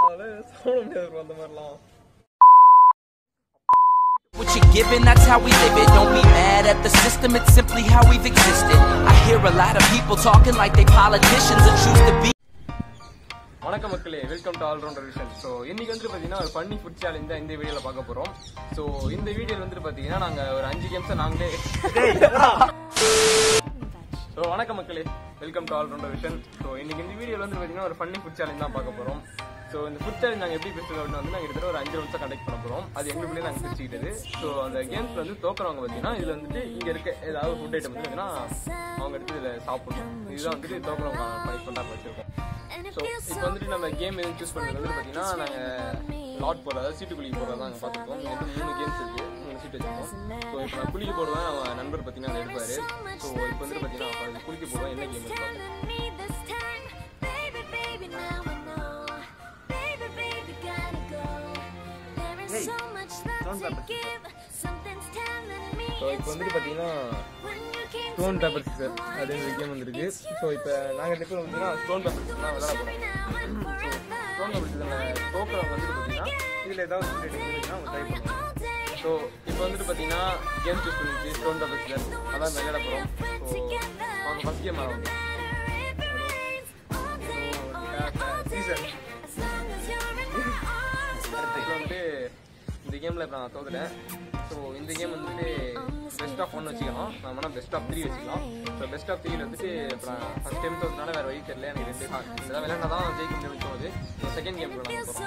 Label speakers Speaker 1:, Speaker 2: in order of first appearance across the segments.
Speaker 1: அதெல்லாம் சொல்ல முடியாது bro, அந்த மாதிரிலாம்
Speaker 2: What you're given, that's how we live it. Don't be mad at the system, it's simply how we've existed. I hear a lot of people talking like they politicians and choose to be.
Speaker 1: வணக்கம் மக்களே welcome to Allrounder Vision so இன்னைக்கு வந்து பார்த்தீங்கன்னா ஒரு funny food challenge தான் இந்த வீடியோவில் பார்க்க போகிறோம் ஸோ இந்த வீடியோவில் வந்துட்டு பார்த்தீங்கன்னா நாங்கள் ஒரு அஞ்சு கேம்ஸை நாங்களே ஸோ வணக்கம் மக்களே welcome to Allrounder Vision so இன்னைக்கு இந்த வீடியோவில் வந்து பார்த்தீங்கன்னா ஒரு ஃபன்னி ஃபுட் சேலஞ்ச் தான் பார்க்க போகிறோம் ஸோ இந்த ஃபுட் சேலஞ்ச் நாங்கள் எப்படி பேசுகிறோம் அப்படின்னு வந்து நாங்கள் கிட்டத்தட்ட ஒரு அஞ்சு நிமிஷம் கண்டக்ட் பண்ண போகிறோம் அது எங்களுக்குள்ளே நாங்கள் பிரிச்சுக்கிட்டது ஸோ அந்த கேம்ஸ் வந்து தோக்குறவங்க பார்த்தீங்கன்னா இதில் வந்துட்டு இங்கே இருக்க ஏதாவது ஃபுட் ஐட்டம் வந்து பார்த்தீங்கன்னா அவங்க எடுத்து இதில் சாப்பிடணும் இதுதான் வந்துட்டு தோக்குறவங்க பனிஷ்மெண்ட்டாக வச்சிருக்கோம் ஸோ இப்போ வந்துட்டு நம்ம கேம் எதுவும் சூஸ் பண்ணுறது வந்து பார்த்தீங்கன்னா நாங்கள் லாட் போடுறது அதாவது சீட்டு குளிக்க போடுறது தான் நாங்கள் பார்த்துருக்கோம் இங்கே வந்து மூணு கேம்ஸ் இருக்குது மூணு சீட் வச்சிருக்கோம் ஸோ இப்போ நான் குளிக்க போடுவேன் அவன் நண்பர் பார்த்தீங்கன்னா அதை எடுப்பார் ஸோ இப்போ வந்துட்டு பார்த்தீங்கன்னா அப்ப அது குளிக்க போடுவேன் என்ன கேம் இருப்பாங்க ஸோ இப்போ வந்துட்டு பார்த்தீங்கன்னா ஸ்டோன் பேப்பர் சிசர் அது இந்த கேம் வந்துருக்கு ஸோ இப்போ நாங்கள் ரெண்டு பேரும் வந்துன்னா ஸ்டோன் பேப்பர் சிசர் தான் விளையாட போகிறோம் ஸோ ஸ்டோன் பேப்பர் சிசரில் தோக்குறவங்க வந்துட்டு பார்த்தீங்கன்னா இதில் ஏதாவது ஃபுட் ஐட்டம் இருந்துச்சுன்னா அவங்க ட்ரை பண்ணுவாங்க ஸோ இப்போ வந்துட்டு பார்த்தீங்கன்னா கேம் சூஸ் பண்ணிச்சு ஸ்டோன் பேப்பர் சிசர் அதான் விளையாட போகிறோம் ஸோ அவங்க ஃபஸ்ட் கேம் ஆகும் சீசர் இப்போ வந்துட்டு இந்த கேமில் இப்போ நான் தோத்துட்டேன் ஸோ இந்த கேம் வந்துட்டு பெஸ்ட் ஆஃப் ஒன் வச்சுக்கலாம் நம்ம வேணால் பெஸ்ட் ஆஃப் த்ரீ வச்சுக்கலாம் ஸோ பெஸ்ட் ஆஃப் த்ரீல வந்துட்டு இப்போ நான் ஃபஸ்ட் டைம் தோத்துனால வேறு வழி தெரியல எனக்கு ரெண்டு ஹார்ட் இதெல்லாம் விளையாண்டா தான் ஜெயிக்க முடியும் தோணுது ஸோ செகண்ட் கேம்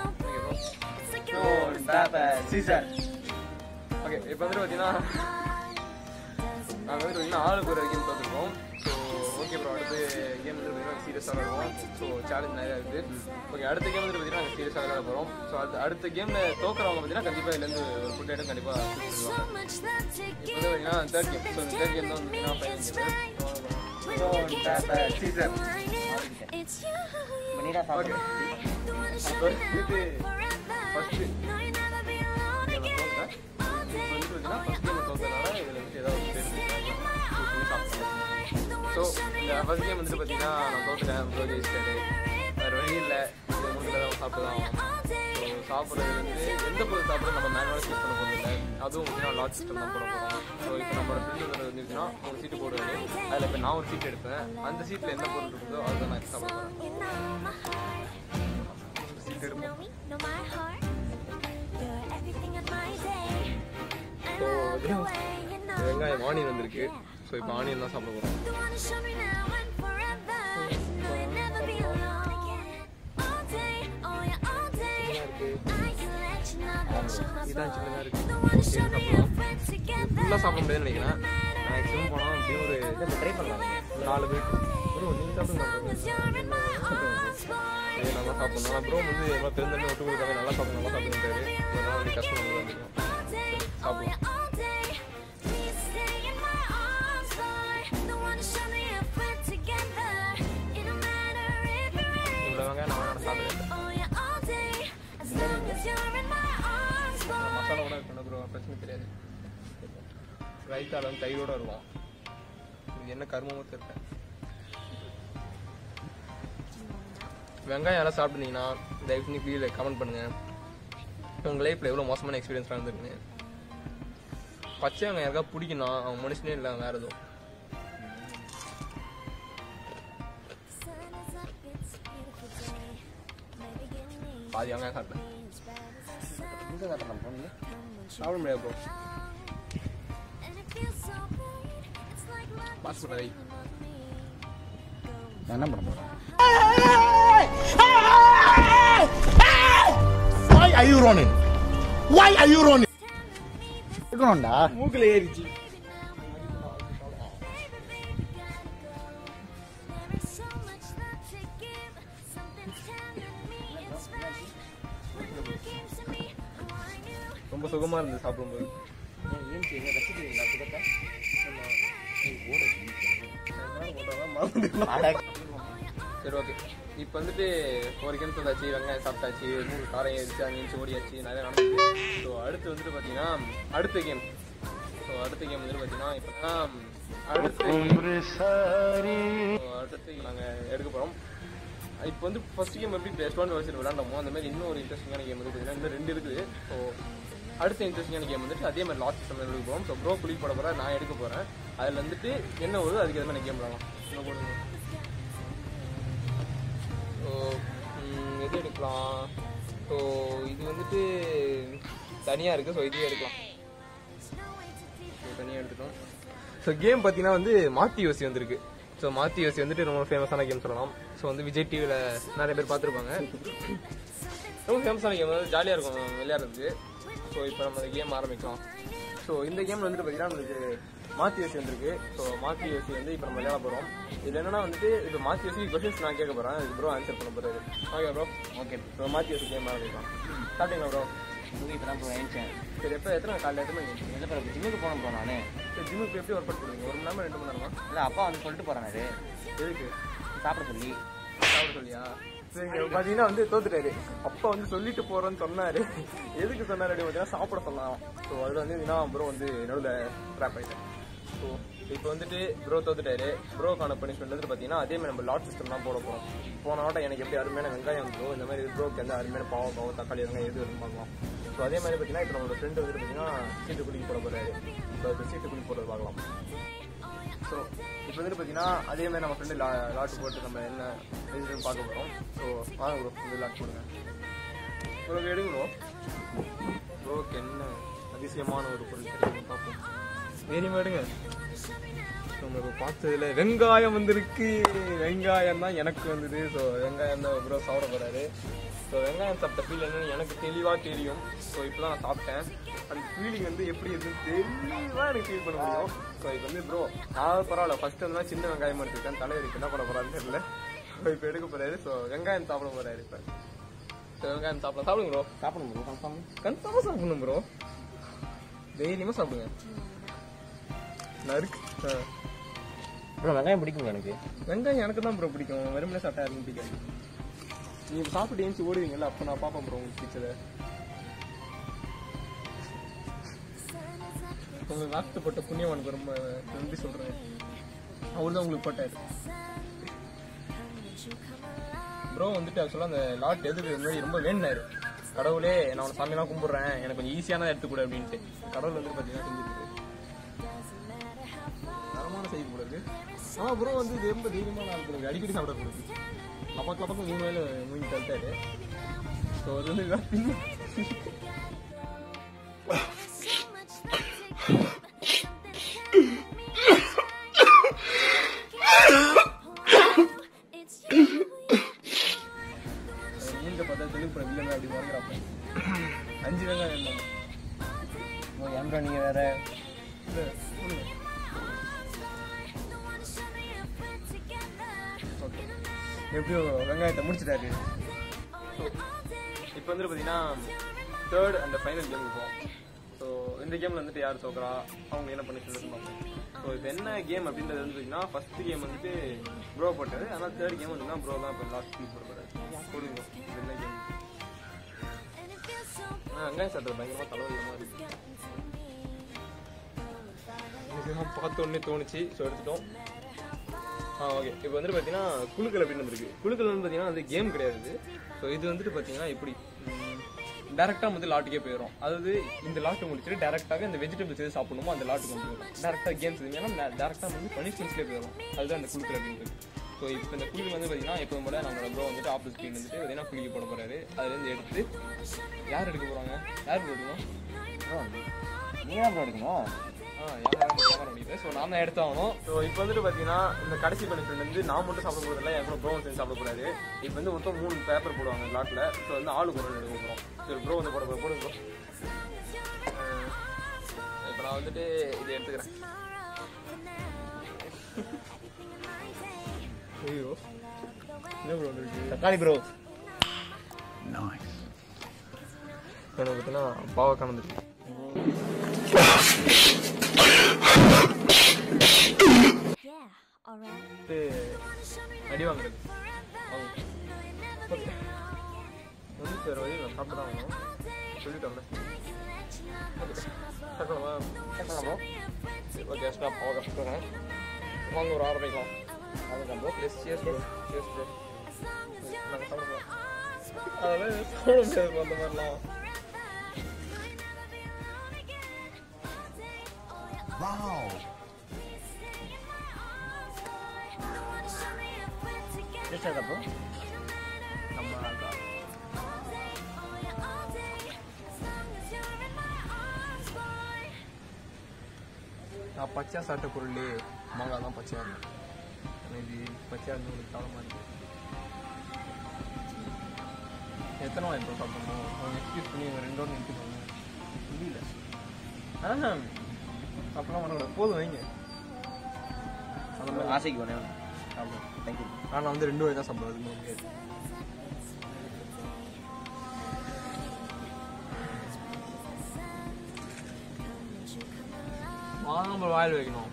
Speaker 1: ஓகே இப்போ வந்துட்டு பார்த்தீங்கன்னா நாங்கள் வந்து பார்த்தீங்கன்னா ஆளுக்கு ஒரு கேம் தோத்துருக்கோம் ஸோ ஓகே ப்ரோ அடுத்து கேம் வந்து பார்த்தீங்கன்னா சீரியஸாக விளாடுவோம் ஸோ சேலஞ்ச் நிறையா இருக்குது ஓகே அடுத்த கேம் வந்து பார்த்தீங்கன்னா நாங்கள் சீரியஸாக விளையாட போகிறோம் ஸோ அடுத்த அடுத்த கேமில் தோக்குறவங்க பார்த்தீங்கன்னா கண்டிப்பாக இதுலேருந்து ஒரு ஃபுட் ஐட்டம் கண்டிப்பாக இப்போ வந்து பார்த்தீங்கன்னா தேர்ட் கேம் ஸோ இந்த தேர்ட் கேம் தான் வந்து ஃபைனல் கேம் ஓகே அப்போ இது ஃபஸ்ட்டு ஸோ இந்த ஃபர்ஸ்ட் கேம் வந்துட்டு பார்த்தீங்கன்னா நான் தோத்துட்டேன் ப்ரோ ஜெயிச்சிட்டாரு வேறு வழி இல்லை இந்த மூட்டில் தான் சாப்பிட்டு தான் ஸோ சாப்பிட்றது வந்து எந்த பொருள் சாப்பிட்றது நம்ம மேனுவலாக யூஸ் பண்ண போகிறது இல்லை அதுவும் பார்த்தீங்கன்னா லாட் சிஸ்டம் தான் போட போகிறோம் ஸோ இப்போ நம்மளோட ஃப்ரெண்டு வந்துச்சுன்னா ஒரு சீட்டு போடுவாரு அதில் இப்போ நான் ஒரு சீட் எடுப்பேன் அந்த சீட்டில் என்ன பொருள் இருக்குதோ அதுதான் நான் சாப்பிட போகிறேன் சீட் எடுப்போம் ஸோ வெங்காயம் ஆனியன் வந்திருக்கு ஸோ இப்போ ஆனியன் தான் சாப்பிட போகிறோம் இதான் சின்னதாக இருக்கு ஃபுல்லாக சாப்பிட முடியாதுன்னு நினைக்கிறேன் மேக்ஸிமம் போனால் அப்படியே ஒரு ட்ரை பண்ணலாம் நாலு பேர் ப்ரோ நீங்கள் சாப்பிடுங்க இது நல்லா சாப்பிடணும் ஆனால் ப்ரோ வந்து எவ்வளோ தெரிஞ்சமே விட்டு கொடுக்காம நல்லா சாப்பிடும் நல்லா சாப்பிடுன்றாரு அதனால வந்து கஷ்டம் வந்து வந்துடும் சாப்பிடலாம் இவ்வளோ வெங்காயம் நான் வேணாம் சாப்பிடுவேன் மசாலா கூட இருக்கணும் ப்ரோ பிரச்சனை தெரியாது ரைத்தால வந்து தயிரோட இருக்கும் இது என்ன கருமமோ தெரியல வெங்காயம் எல்லாம் சாப்பிட்டுனீங்கன்னா தயவு செஞ்சு கீழே கமெண்ட் பண்ணுங்க உங்கள் லைஃப்பில் எவ்வளோ மோசமான எக்ஸ்பீரியன்ஸ் நடந்திருக்குன்னு பச்சை வெங்காயம் யாருக்கா பிடிக்கணும் அவன் மனுஷனே இல்லை வேற எதுவும் பாதி வெங்காயம் சாப்பிட்டேன் சாப்பிட முடியாது ப்ரோ பாஸ்போர்ட் வை
Speaker 3: என்ன பண்ண போறேன்
Speaker 4: Why are you running? Why are you running?
Speaker 3: இருக்கணும்டா
Speaker 1: மூக்கில் ஏறிச்சு ரொம்ப சுகமா இருந்தது சாப்பிடும்போது சரி ஓகே இப்போ வந்துட்டு ஒரு கேம் தந்தாச்சு வெங்காயம் சாப்பிட்டாச்சு மூணு காரம் ஏறிச்சு அங்கே ஓடியாச்சு நிறைய நடந்துச்சு ஸோ அடுத்து வந்துட்டு பார்த்தீங்கன்னா அடுத்த கேம் ஸோ அடுத்த கேம் வந்துட்டு பார்த்தீங்கன்னா இப்போ அடுத்து So, அடுத்து நாங்கள் எடுக்க போகிறோம் இப்போ வந்து ஃபர்ஸ்ட் கேம் எப்படி பிளே ஸ்டோன் வச்சு விளாண்டமோ அந்த மாதிரி இன்னும் ஒரு இன்ட்ரெஸ்டிங்கான கேம் வந்து பார்த்தீங்கன்னா இன்னும் ரெண்டு இருக்குது ஸோ அடுத்த இன்ட்ரெஸ்டிங்கான கேம் வந்துட்டு அதே மாதிரி லாஸ்ட் செம்ம எடுக்க போகிறோம் ஸோ ப்ரோ குளிக்க போட போகிறேன் நான் எடுக்க போகிறேன் அதில் வந்துட்டு என்ன வருதோ அதுக்கு எது மாதிரி கேம் விளாடலாம் என்ன போடுங்க ஸோ எது எடுக்கலாம் ஸோ இது வந்துட்டு தனியாக இருக்குது ஸோ இதே எடுக்கலாம் தனியாக எடுத்துட்டோம் ஸோ கேம் பார்த்தீங்கன்னா வந்து மாத்தி யோசி வந்திருக்கு ஸோ மாத்தி யோசி வந்துட்டு ரொம்ப ஃபேமஸான கேம் சொல்லலாம் ஸோ வந்து விஜய் டிவியில் நிறைய பேர் பார்த்துருப்பாங்க ரொம்ப ஃபேமஸான கேம் வந்து ஜாலியாக இருக்கும் விளையாடுறதுக்கு ஸோ இப்போ நம்ம இந்த கேம் ஆரம்பிக்கலாம் ஸோ இந்த கேமில் வந்துட்டு பார்த்தீங்கன்னா நம்மளுக்கு மாத்தி யோசி வந்திருக்கு ஸோ மாத்தி யோசி வந்து இப்போ நம்ம விளையாட போகிறோம் இது என்னன்னா வந்துட்டு இப்போ மாத்தி யோசி கொஸ்டின்ஸ் நான் கேட்க போகிறேன் இது ப்ரோ ஆன்சர் பண்ண போகிறாரு ஓகே ப்ரோ ஓகே ஸோ மாத்தி யோசி கேம் ஆரம்பிக்கலாம் ஸ்டார்டிங்களா ப்ரோ
Speaker 5: இப்போ தான் ப்ரோ ஏஞ்சேன்
Speaker 1: சரி எப்போ எத்தனை காலையில் எத்தனை மணிக்கு
Speaker 5: இல்லை ப்ரோ ஜிம்முக்கு போகணும் ப்ரோ நான்
Speaker 1: சரி ஜிம்முக்கு எப்படி ஒர்க் அவுட் பண்ணுவீங்க ஒரு மணி நேரம் ரெண்டு மணி நேரமா
Speaker 5: இல்லை அப்பா வந்து சொல்லிட்டு போகிறாரு
Speaker 1: எதுக்கு
Speaker 5: சாப்பிட சொல்லி
Speaker 1: சாப்பிட சொல்லியா சரிங்க பாத்தீங்கன்னா வந்து தோத்துட்டாரு அப்பா வந்து சொல்லிட்டு போறேன்னு சொன்னாரு எதுக்கு சொன்னாரு அப்படின்னு பார்த்தீங்கன்னா சாப்பிட சொன்னான் ஸோ அதுல வந்து நான் ப்ரோ வந்து நடுவில் ட்ராப் ஆயிட்டேன் ஸோ இப்போ வந்துட்டு ப்ரோ தோத்துட்டாரு ப்ரோக்கான பனிஷ்மெண்ட் வந்து பார்த்தீங்கன்னா அதே மாதிரி நம்ம லாட் சிஸ்டம் தான் போட போகிறோம் போன ஆட்டம் எனக்கு எப்படி அருமையான வெங்காயம் வந்துடும் இந்த மாதிரி ப்ரோக்கு வந்து அருமையான பாவம் பாவம் தக்காளி வெங்காயம் எது வரும்னு பார்க்கலாம் ஸோ அதே மாதிரி பார்த்தீங்கன்னா இப்போ நம்மளோட ஃப்ரெண்டு வந்து பார்த்தீங்கன்னா சீட்டு குடிக்க போட போறாரு ஸோ இப்போ சீட்டு குடிக்க போடுறது பார்க்கலாம் ஸோ இப்போ வந்துட்டு பார்த்தீங்கன்னா அதே மாதிரி நம்ம ஃப்ரெண்டு லா லாட் போட்டு நம்ம என்ன ரெஜிஸ்டர் பார்க்க போகிறோம் ஸோ வாங்க ப்ரோ இந்த லாட் போடுங்க ப்ரோ எடுங்க ப்ரோ ப்ரோக்கு என்ன அதிசயமான ஒரு பொருள் கிடைக்கும் பார்ப்போம் தைரியமா எடுங்க நம்ம இப்போ பார்த்ததுல வெங்காயம் வந்திருக்கு வெங்காயம் தான் எனக்கு வந்தது ஸோ வெங்காயம் தான் ப்ரோ சாப்பிட போறாரு ஸோ வெங்காயம் சாப்பிட்ட ஃபீல் என்னன்னு எனக்கு தெளிவாக தெரியும் ஸோ இப்போ நான் சாப்பிட்டேன் அந்த ஃபீலிங் வந்து எப்படி இருக்குன்னு தெளிவாக எனக்கு ஃபீல் பண்ண முடியும் ஸோ இப்போ வந்து ப்ரோ நான் பரவாயில்ல ஃபர்ஸ்ட் வந்து சின்ன வெங்காயம் எடுத்துருக்கேன் தலைவருக்கு என்ன பண்ண போறாருன்னு தெரியல ஸோ இப்போ எடுக்க போறாரு ஸோ வெங்காயம் சாப்பிட போறாரு இப்போ ஸோ வெங்காயம் சாப்பிட சாப்பிடுங்க ப்ரோ
Speaker 5: சாப்பிடணும் ப்ரோ கன்ஃபார்ம்
Speaker 1: கன்ஃபார்மாக சாப்பிடணும் ப்ரோ தைரியமாக சாப்பிடுங்க நறுக்கு ஆ
Speaker 5: ப்ரோ வெங்காயம் பிடிக்கும் எனக்கு
Speaker 1: வெங்காயம் எனக்கு தான் ப்ரோ பிடிக்கும் வெறுமனே சாப்பிட்டா யாருக்கும் பிடிக்காது நீங்க இப்ப சாப்பிட்டு ஏஞ்சி ஓடுவீங்கல்ல அப்ப நான் பாப்பேன் ப்ரோ உங்களுக்கு பிடிச்சத உங்களுக்கு வாக்குப்பட்ட புண்ணியவானுக்கு ரொம்ப நன்றி சொல்றேன் அவர் தான் உங்களுக்கு போட்டாரு ப்ரோ வந்துட்டு ஆக்சுவலாக அந்த லாட் எதுக்கு இந்த மாதிரி ரொம்ப வேணுனாரு கடவுளே நான் உன சாமியெல்லாம் கும்பிடுறேன் எனக்கு கொஞ்சம் ஈஸியான எடுத்து கொடு அப்படின்ட்டு கடவுள் வந்து பார்த்தீங்கன்னா செஞ்சிருக்கு தரமான செய்தி கூட இருக்கு ஆனா ப்ரோ வந்து இது ரொம்ப தைரியமான ஆள் இருக்கு அடிக்கடி சாப்பிட கொடுக்கு அப்பா பக்கம் மூணு வேலை மூணு தள்ளிட்டாரு ஸோ அது வந்து இதான் பின்ன மூஞ்ச பார்த்தா தெலுங்கு படம் வில்லங்க அப்படி வாங்குறாப்ப அஞ்சு வெங்காயம் வேணும்
Speaker 5: ப்ரோ ஏன் ப்ரோ நீங்கள் வேற
Speaker 1: இல்ல, கொடுங்க. ஓகே எப்படியோ வெங்காயத்தை முடிச்சிட்டாரு இப்போ வந்து பார்த்தீங்கன்னா தேர்ட் அந்த ஃபைனல் கேமுக்கு போவோம் ஸோ இந்த கேமில் வந்துட்டு யார் தோக்குறா அவங்க என்ன பண்ணி சொல்லிருப்பாங்க ஸோ இப்போ என்ன கேம் அப்படின்றது வந்து பார்த்தீங்கன்னா ஃபர்ஸ்ட் கேம் வந்துட்டு ப்ரோ போட்டாரு ஆனால் தேர்ட் கேம் வந்துன்னா ப்ரோ தான் இப்போ லாஸ்ட் ஃபீல் போட போறாரு கொடுங்க இது என்ன கேம் ஆ வெங்காயம் சாப்பிட்றது பயங்கரமாக தலைவலியமாக இருக்கு இதெல்லாம் பார்த்த உடனே தோணுச்சு ஸோ எடுத்துட்டோம் ஆ ஓகே இப்போ வந்துட்டு பார்த்தீங்கன்னா குழுக்கள் அப்படின்னு வந்துருக்கு குழுக்கள் வந்து பார்த்தீங்கன்னா அது கேம் கிடையாது ஸோ இது வந்துட்டு பார்த்தீங்கன்னா எப்படி டேரெக்டாக வந்து லாட்டுக்கே போயிடும் அதாவது இந்த லாட்டை முடிச்சுட்டு டேரெக்டாக இந்த வெஜிடபிள்ஸ் எது சாப்பிடணுமோ அந்த லாட்டுக்கு வந்து போயிடும் டேரெக்டாக கேம்ஸ் ஏன்னா டேரெக்டாக வந்து பனிஷ்மெண்ட்ஸ்லேயே போயிடும் அதுதான் இந்த குழுக்கள் அப்படின்றது ஸோ இப்போ இந்த குழுக்கு வந்து பார்த்தீங்கன்னா எப்போ போல நம்மளோட ப்ரோ வந்துட்டு ஆஃபீஸ் ஸ்க்ரீன் வந்துட்டு பார்த்தீங்கன்னா குளிக்க போட போறாரு அதுலேருந்து எடுத்து யார் எடுக்க போகிறாங்க யார் எடுக்கணும்
Speaker 5: ப்ரோ நீங்கள் தான் ப்ரோ எடுக்கணும்
Speaker 1: ஆ, யாரும் கேமரா முடியுது ஸோ நான் தான் எடுத்தாகணும் ஸோ இப்போ வந்துட்டு பார்த்தீங்கன்னா இந்த கடைசி பனிஷ்மெண்ட் வந்து நான் மட்டும் சாப்பிட போகிறதில்ல என் கூட ப்ரோ சேர்ந்து சாப்பிட போறாரு இப்போ வந்து மொத்தம் மூணு பேப்பர் போடுவாங்க லாட்டில் ஸோ வந்து ஆளுக்கு ஒரு எடுக்க போகிறோம் சரி ப்ரோ வந்து போட போகிறோம் போடுங்க ப்ரோ இப்போ நான் வந்துட்டு இதை எடுத்துக்கிறேன் ஐயோ என்ன ப்ரோ இருக்கு
Speaker 5: தக்காளி ப்ரோ
Speaker 1: எனக்கு பார்த்தீங்கன்னா பாவக்காய் வந்துருக்கு
Speaker 6: Yeah, alright.
Speaker 1: வந்து அடி வாங்குறது வாங்க. Okay. வந்து சார் வழி நான் சாப்பிட்டு தான் ஆகணும் சொல்லிட்டோம்ல சக்கரமா
Speaker 5: தக்காளி ப்ரோ
Speaker 1: சரி ஓகே எக்ஸ்ட்ரா பாவ கஷ்டம் வாங்க ஒரு ஆரம்பிக்கலாம் அதுதான் bro plus cheers bro cheers bro நாங்கள் சாப்பிடுவோம் அதெல்லாம் சாப்பிட முடியாது அந்த மாதிரிலாம்
Speaker 4: Wow.
Speaker 5: டேஸ்ட் ஆகுதா ப்ரோ
Speaker 1: நம்ம அக்கா. நான் பச்சையாக சாப்பிட்ட பொருள் மாங்காய் தான் பச்சையாக இருக்கும் ஆனா இது பச்சையாக இருந்து உங்களுக்கு கவலமாக இருக்கு எத்தனை வாங்கி இப்போ சாப்பிடணும் அவங்க எக்ஸ்கியூஸ் பண்ணி இவங்க ரெண்டோடு நிறுத்திக்கோங்க முடியல ஆஹா அப்படிலாம் பண்ணக்கூடாது போதும் வைங்க அந்த மாதிரி
Speaker 5: ஆசைக்கு வேணே சாப்பிடுவோம் தேங்க்யூ
Speaker 1: ஆனால் வந்து ரெண்டு வாய் தான் சாப்பிடுவேன் அதுக்கு மேல முடியாது மாங்காய் வாயில் வைக்கணும்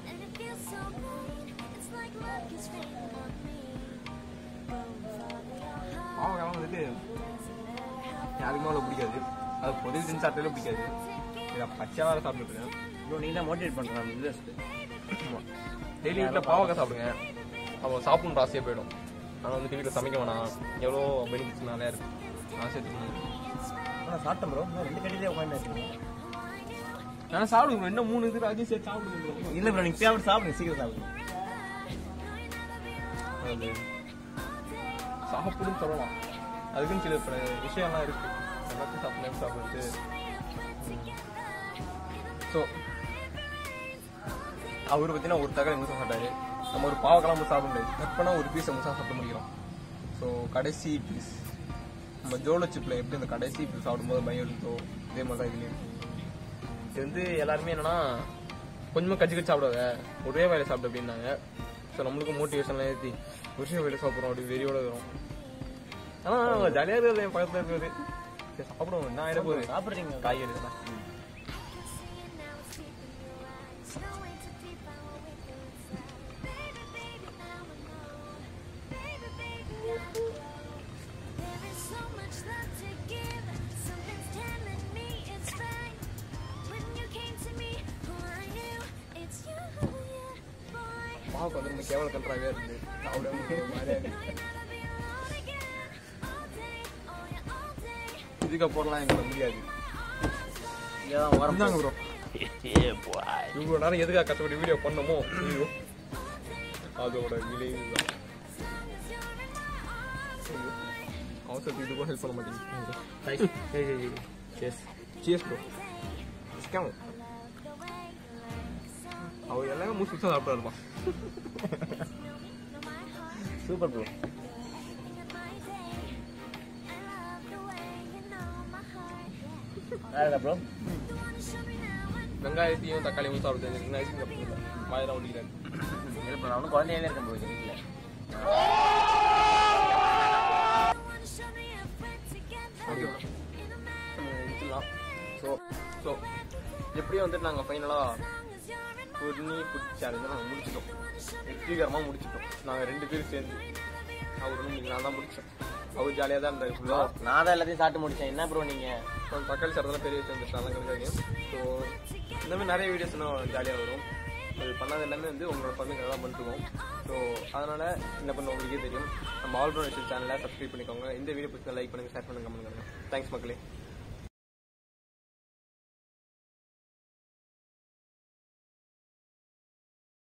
Speaker 1: மாங்காய் வந்துட்டு யாருக்குமே அவ்வளோ பிடிக்காது அது பொதுவில் செஞ்சு சாப்பிட்டாலே பிடிக்காது இதை பச்சையாக வேறு சாப்பிட்டுருக்கேன்
Speaker 5: ப்ரோ நீ தான் மோட்டிவேட் பண்ணுறான் இன்ட்ரெஸ்ட்
Speaker 1: டெய்லி வீட்டில் பாவக்காய் சாப்பிடுங்க அவன் சாப்பிடணும் ஆசையாக போயிடும் ஆனால் வந்துட்டு வீட்டில் சமைக்க வேணாம் எவ்வளோ பெனிஃபிட்ஸ் நிறையா இருக்கு ஆசை எடுத்துக்கணும்
Speaker 5: ஆனால் சாப்பிட்டேன் ப்ரோ இன்னும் ரெண்டு கடையிலே உட்காந்து
Speaker 1: நான் சாப்பிடுங்க இன்னும் மூணு இது அதையும் சேர்த்து சாப்பிடுங்க
Speaker 5: இல்லை ப்ரோ நீங்கள் சாப்பிட்டு சாப்பிடுங்க சீக்கிரம் சாப்பிடுங்க
Speaker 1: அது சாப்பிடுன்னு சொல்லலாம் அதுக்குன்னு சில பல விஷயம்லாம் இருக்கு எல்லாத்தையும் சாப்பிடலாம் சாப்பிட்டு ஸோ அவர் பார்த்தீங்கன்னா ஒரு தகவல் முசா சாப்பிட்டாரு நம்ம ஒரு பாவக்கெல்லாம் முசா சாப்பிட முடியாது எப்பனா ஒரு பீஸை முசா சாப்பிட முடியும் ஸோ கடைசி பீஸ் நம்ம ஜோலோ சிப்பில் எப்படி அந்த கடைசி பீஸ் சாப்பிடும்போது பயம் இருந்தோ இதே மாதிரி தான் இதுலேயும் இது வந்து எல்லாருமே என்னன்னா கொஞ்சமாக கச்சி கச்சி சாப்பிடாத ஒரே வேலை சாப்பிடு அப்படின்னாங்க ஸோ நம்மளுக்கும் மோட்டிவேஷன்லாம் ஏற்றி ஒரே வேலை சாப்பிட்றோம் அப்படி வெறியோட வரும் ஆனால் ஜாலியாக இருக்கிறது என் பக்கத்தில் இருக்கிறது சரி சாப்பிடுவோம் என்ன ஆயிட போகுது
Speaker 5: சாப்பிட்றீங்க
Speaker 1: காய்கறி தான் பாவக்கு வந்து நம்ம கேவல கன்றாவே இருக்கு சாப்பிட மாதிரியா இருக்கு இதுக்கப்புறம்லாம் எங்களுக்கு முடியாது
Speaker 5: இதான் வரம்
Speaker 1: இருந்தாங்க ப்ரோ இவ்வளோ நேரம் எதுக்காக கஷ்டப்பட்டு வீடியோ பண்ணமோ ஐயோ அதோட விளைவு தான் ஐயோ, அவசரத்துக்கு இதுக்கும் ஹெல்ப் பண்ண மாட்டேங்குது எஸ் சியஸ் ப்ரோ ஸ்கேம் அவர் எல்லாமே மூச்சு வச்சா சாப்பிட்டு இருப்பான்
Speaker 5: சூப்பர் ப்ரோ வேறு ப்ரோ
Speaker 1: வெங்காயத்தையும் தக்காளியும் சாப்பிட்டு தெரிஞ்சிருந்தீங்கன்னா ஐஸ்கிரீம் சாப்பிட்டு வாயெல்லாம் ஒட்டிக்கிறாரு
Speaker 5: இல்லை ப்ரோ அவனும் குழந்தையிலே இருக்கேன் ப்ரோ வீட்டில்
Speaker 1: ஓகே எடுத்துடலாம் ஸோ ஸோ எப்படியும் வந்துட்டு நாங்கள் ஃபைனலாக பொன்னி ஃபுட் சேலஞ்சை நாங்கள் முடிச்சிட்டோம் வெற்றிகரமாக முடிச்சிட்டோம் நாங்கள் ரெண்டு பேரும் சேர்ந்து அவர் இன்னைக்கு நான் தான் முடித்தேன் அவர் ஜாலியாக தான் இருந்தார் ஃபுல்லாக
Speaker 5: நான் தான் எல்லாத்தையும் சாப்பிட்டு முடிச்சேன் என்ன ப்ரோ நீங்கள்
Speaker 1: தக்காளி சாப்பிட்றதுலாம் பெரிய விஷயம் வந்துச்சு நல்லா கிடைக்காது ஸோ இந்த மாதிரி நிறைய வீடியோஸ் இன்னும் ஜாலியாக வரும் அது பண்ணாத எல்லாமே வந்து உங்களோட பர்மிஷன் தான் பண்ணிட்டுருக்கோம் ஸோ அதனால் என்ன பண்ண உங்களுக்கே தெரியும் நம்ம ஆல்ரவுண்ட் சேனலை சப்ஸ்கிரைப் பண்ணிக்கோங்க இந்த வீடியோ பிடிச்சா லைக் பண்ணுங்கள் ஷேர் பண்ணுங்க கமெண்ட் பண்ணுங்கள் தேங்க்ஸ் மக்களே